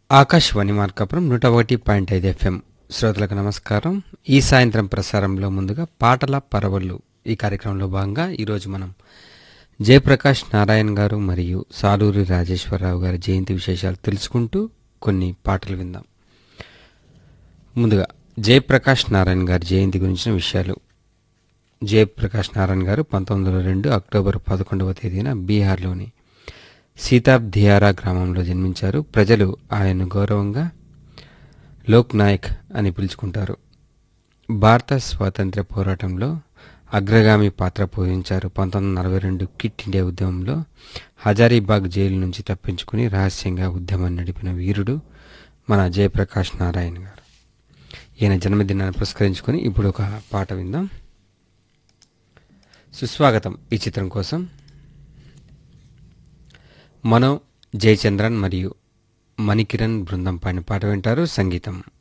ఆకాశవాణి మార్కాపురం నూట ఒకటి పాయింట్ ఐదు ఎఫ్ఎం శ్రోతలకు నమస్కారం ఈ సాయంత్రం ప్రసారంలో ముందుగా పాటల పరవళ్ళు ఈ కార్యక్రమంలో భాగంగా ఈరోజు మనం జయప్రకాష్ నారాయణ గారు మరియు సాలూరి రాజేశ్వరరావు గారి జయంతి విశేషాలు తెలుసుకుంటూ కొన్ని పాటలు విందాం ముందుగా జయప్రకాష్ నారాయణ గారి జయంతి గురించిన విషయాలు జయప్రకాష్ నారాయణ గారు పంతొమ్మిది వందల రెండు అక్టోబర్ పదకొండవ తేదీన బీహార్లోని సీతాబ్ ధియారా గ్రామంలో జన్మించారు ప్రజలు ఆయన్ను గౌరవంగా లోక్ నాయక్ అని పిలుచుకుంటారు భారత స్వాతంత్ర్య పోరాటంలో అగ్రగామి పాత్ర పోషించారు పంతొమ్మిది వందల నలభై రెండు కిట్ ఇండియా ఉద్యమంలో హజారీబాగ్ జైలు నుంచి తప్పించుకుని రహస్యంగా ఉద్యమాన్ని నడిపిన వీరుడు మన జయప్రకాష్ నారాయణ గారు ఈయన జన్మదినాన్ని పురస్కరించుకొని ఇప్పుడు ఒక పాట విందాం సుస్వాగతం ఈ చిత్రం కోసం మనో జయచంద్రన్ మరియు మణికిరణ్ బృందం పాడిన పాట వింటారు సంగీతం